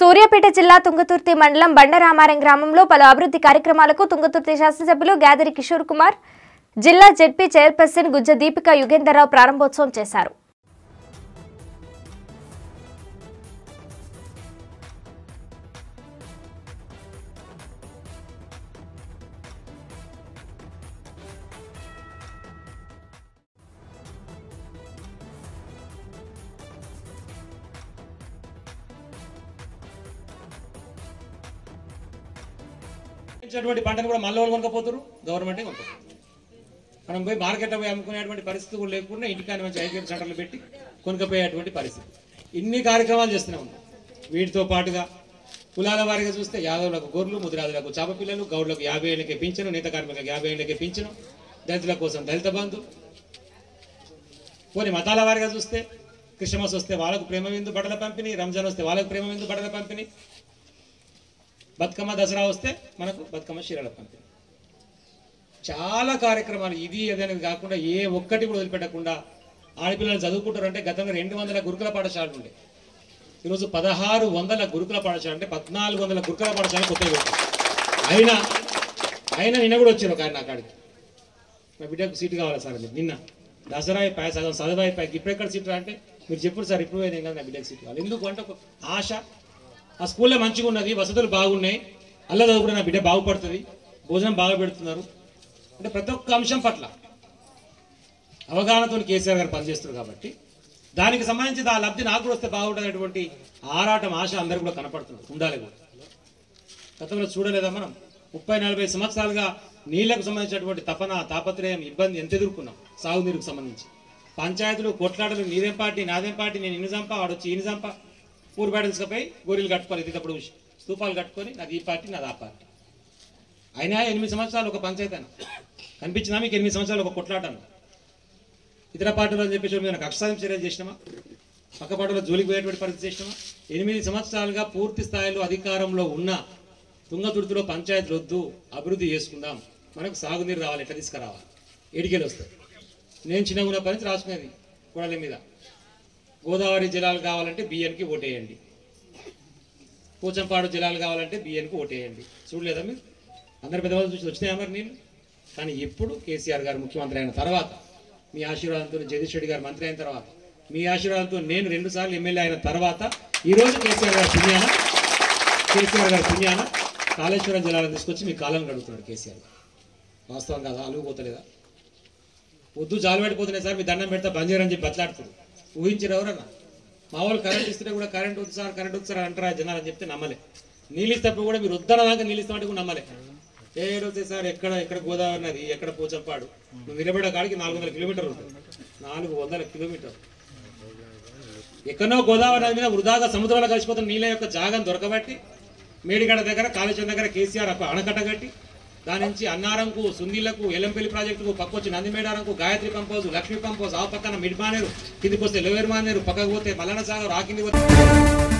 సూర్యాపేట జిల్లా తుంగతుర్తి మండలం బండరామారం గ్రామంలో పలు అభివృద్ధి కార్యక్రమాలకు తుంగతుర్తి శాసనసభ్యులు గాదిరి కిషోర్ కుమార్ జిల్లా జెడ్పీ చైర్పర్సన్ గుజ్జ దీపిక యుగేందర్రావు ప్రారంభోత్సవం చేశారు ఇచ్చినటువంటి పంటను కూడా మళ్ళీ వాళ్ళు కొనుక్కపోతారు గవర్నమెంటే కొనుక్కపోతారు మనం పోయి మార్కెట్లో పోయి అమ్ముకునేటువంటి పరిస్థితి కూడా లేకుండా ఇంటికాని మంచి ఐకేపీ సెంటర్లు పెట్టి కొనుక్కపోయేటువంటి పరిస్థితి ఇన్ని కార్యక్రమాలు చేస్తూనే ఉన్నాం వీటితో పాటుగా కులాల వారిగా చూస్తే యాదవులకు గొర్రెలు ముదిరాజులకు చాప పిల్లలు గౌడ్లకు యాభై ఏళ్ళకే పింఛను నేత కార్మికులకు యాభై ఏళ్ళకే పింఛను దళితుల కోసం దళిత బంధు కొన్ని మతాల వారిగా చూస్తే క్రిస్మస్ వస్తే వాళ్ళకు ప్రేమ విందు బట్టల పంపిణీ రంజాన్ వస్తే వాళ్ళకు ప్రేమ విందు బట్టల పంపిణీ బతుకమ్మ దసరా వస్తే మనకు బతుకమ్మ చీరల పంపిణీ చాలా కార్యక్రమాలు ఇది అది అనేది కాకుండా ఏ ఒక్కటి కూడా వదిలిపెట్టకుండా ఆడపిల్లలు చదువుకుంటారంటే గతంలో రెండు వందల గురుకుల పాఠశాలలు ఉండే ఈరోజు పదహారు వందల గురుకుల పాఠశాల అంటే పద్నాలుగు వందల గురుకుల పాఠశాల కొత్తగా పెట్టారు అయినా అయినా నిన్న కూడా వచ్చారు ఒక ఆయన నా కాడికి నా బిడ్డకు సీటు కావాలి సార్ మీరు నిన్న దసరా అయిపోయి సగం చదువు అయిపోయి ఇప్పుడు ఎక్కడ సీటు రా అంటే మీరు చెప్పారు సార్ ఇప్పుడు నేను కదా నా బిడ్డకు సీటు కావాలి ఎందుకు అంటే ఒక ఆశ ఆ స్కూల్లో మంచిగా ఉన్నది వసతులు బాగున్నాయి అల్ల చదువుకుంటే నా బిడ్డ బాగుపడుతుంది భోజనం బాగా పెడుతున్నారు అంటే ప్రతి ఒక్క అంశం పట్ల అవగాహనతో కేసీఆర్ గారు పనిచేస్తున్నారు కాబట్టి దానికి సంబంధించి ఆ లబ్ధి నాకు కూడా వస్తే బాగుంటుందనేటువంటి ఆరాటం ఆశ అందరూ కూడా కనపడుతున్నారు ఉండాలి కూడా గతంలో చూడలేదా మనం ముప్పై నలభై సంవత్సరాలుగా నీళ్లకు సంబంధించినటువంటి తపన తాపత్రయం ఇబ్బంది ఎంత ఎదుర్కొన్నాం సాగునీరుకు సంబంధించి పంచాయతీలు కొట్లాటలు నీదేం పార్టీ నాదేం పార్టీ నేను ఇన్ని చంప వాడొచ్చి ఇన్ని చంప ఊరు బయట తీసుకుపోయి గొర్రెలు కట్టుకొని ఇది స్తూపాలు కట్టుకొని నాది ఈ పార్టీ నాది ఆ పార్టీ అయినా ఎనిమిది సంవత్సరాలు ఒక పంచాయతీ అన్న కనిపించినా మీకు ఎనిమిది సంవత్సరాలు ఒక కొట్లాటను ఇతర పార్టీలు అని చెప్పేసి మీద కక్షసాయం చర్యలు చేసినామా పక్క పార్టీలో జోలికి పోయేటువంటి పరిస్థితి చేసినామా ఎనిమిది సంవత్సరాలుగా పూర్తి స్థాయిలో అధికారంలో ఉన్న తుంగతుర్తిలో పంచాయతీలు వద్దు అభివృద్ధి చేసుకుందాం మనకు సాగునీరు రావాలి ఎట్లా తీసుకురావాలి ఏడికెళ్ళి వస్తాయి నేను చిన్నగా ఉన్న పని రాసుకునేది గోడల మీద గోదావరి జలాలు కావాలంటే బియ్యానికి ఓటేయండి పోచంపాడు జలాలు కావాలంటే బియ్యానికి ఓటేయండి చూడలేదా మీరు అందరి పెద్దవాళ్ళు చూసి వచ్చినాయా మరి నీళ్ళు కానీ ఎప్పుడు కేసీఆర్ గారు ముఖ్యమంత్రి అయిన తర్వాత మీ ఆశీర్వాదంతో జగదీష్ రెడ్డి గారు మంత్రి అయిన తర్వాత మీ ఆశీర్వాదంతో నేను రెండు సార్లు ఎమ్మెల్యే అయిన తర్వాత ఈరోజు కేసీఆర్ గారు పుణ్యాన కేసీఆర్ గారు పుణ్యాన కాళేశ్వరం జలాలను తీసుకొచ్చి మీ కాలం గడుపుతున్నాడు కేసీఆర్ గారు. వాస్తవం కాదా అలుగు పోతలేదా వద్దు జాలు పెట్టిపోతున్నాయి సార్ మీ దండం పెడతా బంద్ చేయరని చెప్పి బతలాడుతుంది ఊహించారు ఎవరన్నా మా వాళ్ళు కరెంట్ ఇస్తుంటే కూడా కరెంట్ వద్దు సార్ కరెంట్ వద్దు సార్ అంటారా జనాలు అని చెప్తే నమ్మలే నీళ్ళు ఇస్తేప్పుడు కూడా మీరు వద్దన దాకా నీళ్ళు ఇస్తామంటే కూడా నమ్మలే ఏ రోజే సార్ ఎక్కడ ఎక్కడ గోదావరి నది ఎక్కడ పోచంపాడు నువ్వు నిలబడే కాడికి నాలుగు వందల కిలోమీటర్లు ఉంటుంది నాలుగు వందల కిలోమీటర్ ఎక్కడో గోదావరి నది మీద వృధాగా సముద్రంలో కలిసిపోతున్న నీళ్ళ యొక్క జాగం దొరకబట్టి మేడిగడ దగ్గర కాళేశ్వరం దగ్గర కేసీఆర్ ఒక అణకట్ట కట్టి దాని నుంచి అన్నారంకు సుందీలకు ఎలంపల్లి ప్రాజెక్టుకు పక్కొచ్చి నందిమేడారంకు గాయత్రి పంపోజ్ లక్ష్మీ పంపోజ్ ఆ పక్కన మిడ్ మానేరు కిందికి వస్తే లోయర్ మానేరు పక్కకు పోతే మల్లన సాగర్ ఆ కిందికి పోతే